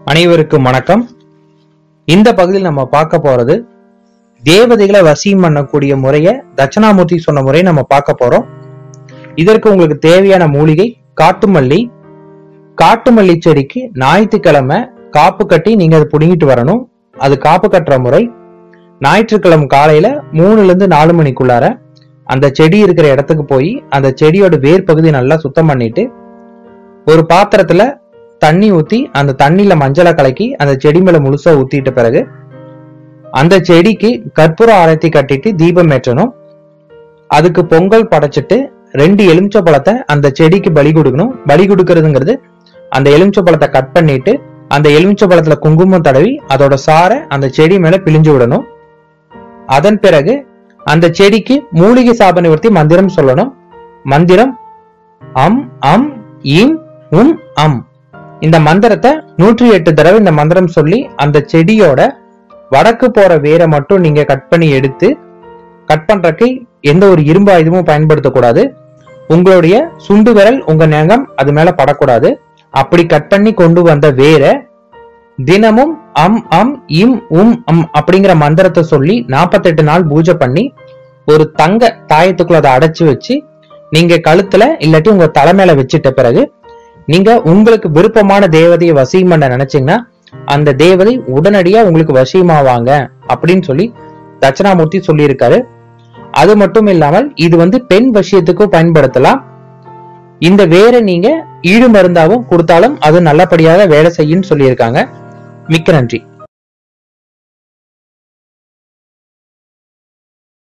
அனைவருக்கும் வணக்கம் இந்த பகுதியில் நம்ம பார்க்க போறது தேவதைகளை வசியம் பண்ணக்கூடிய முறைய தட்சணாமூர்த்தி சொன்ன முறையை நம்ம பார்க்க போறோம் இதற்கு உங்களுக்கு தேவையான மூலிகை காட்டுமல்லி காட்டுமல்லி செடிக்கு ஞாயிற்றுக்கிழமை காப்பு கட்டி நீங்க அதை புடுங்கிட்டு வரணும் அது காப்பு கட்டுற முறை ஞாயிற்றுக்கிழமை காலையில மூணுல இருந்து நாலு மணிக்குள்ளார அந்த செடி இருக்கிற இடத்துக்கு போய் அந்த செடியோட வேர் பகுதி நல்லா சுத்தம் பண்ணிட்டு ஒரு பாத்திரத்துல தண்ணி ஊத்தி அந்த தண்ணியில மஞ்சளை கலக்கி அந்த செடி மேல முழுசா ஊத்திட்ட பிறகு அந்த செடிக்கு கற்பூர ஆரத்தி கட்டிட்டு தீபம் ஏற்றணும் அதுக்கு பொங்கல் படைச்சிட்டு ரெண்டு எலுமிச்சை பழத்தை அந்த செடிக்கு பலி கொடுக்கணும் பலி கொடுக்கறதுங்கிறது அந்த எலுமிச்சை பழத்தை கட் பண்ணிட்டு அந்த எலுமிச்சை பழத்துல குங்குமம் தடவி அதோட சாரை அந்த செடி மேல பிழிஞ்சு விடணும் அதன் பிறகு அந்த செடிக்கு மூலிகை சாப நிவர்த்தி மந்திரம் சொல்லணும் மந்திரம் அம் அம் இம் உம் அம் இந்த மந்திரத்தை நூற்றி எட்டு தடவை இந்த மந்திரம் சொல்லி அந்த செடியோட வடக்கு போற வேரை மட்டும் நீங்க கட் பண்ணி எடுத்து கட் பண்றதுக்கு எந்த ஒரு இரும்பு ஆயுதமும் பயன்படுத்தக்கூடாது உங்களுடைய சுண்டு விரல் உங்க நகம் அது மேல படக்கூடாது அப்படி கட் பண்ணி கொண்டு வந்த வேரை தினமும் அம் அம் இம் உம் அம் அப்படிங்கிற மந்திரத்தை சொல்லி நாற்பத்தெட்டு நாள் பூஜை பண்ணி ஒரு தங்க தாயத்துக்குள்ள அதை அடைச்சு வச்சு நீங்க கழுத்துல இல்லாட்டி உங்க தலை மேல வச்சிட்ட பிறகு நீங்க உங்களுக்கு விருப்பமான தேவதையை வசியம் பண்ண நினைச்சீங்கன்னா அந்த தேவதை உடனடியா உங்களுக்கு வசியமாவாங்க அப்படின்னு சொல்லி தட்சணாமூர்த்தி சொல்லியிருக்காரு அது மட்டும் இல்லாமல் இது வந்து பெண் வசியத்துக்கும் பயன்படுத்தலாம் இந்த வேற நீங்க ஈடு மருந்தாவும் கொடுத்தாலும் அது நல்லபடியாக வேலை செய்யும் சொல்லியிருக்காங்க மிக்க நன்றி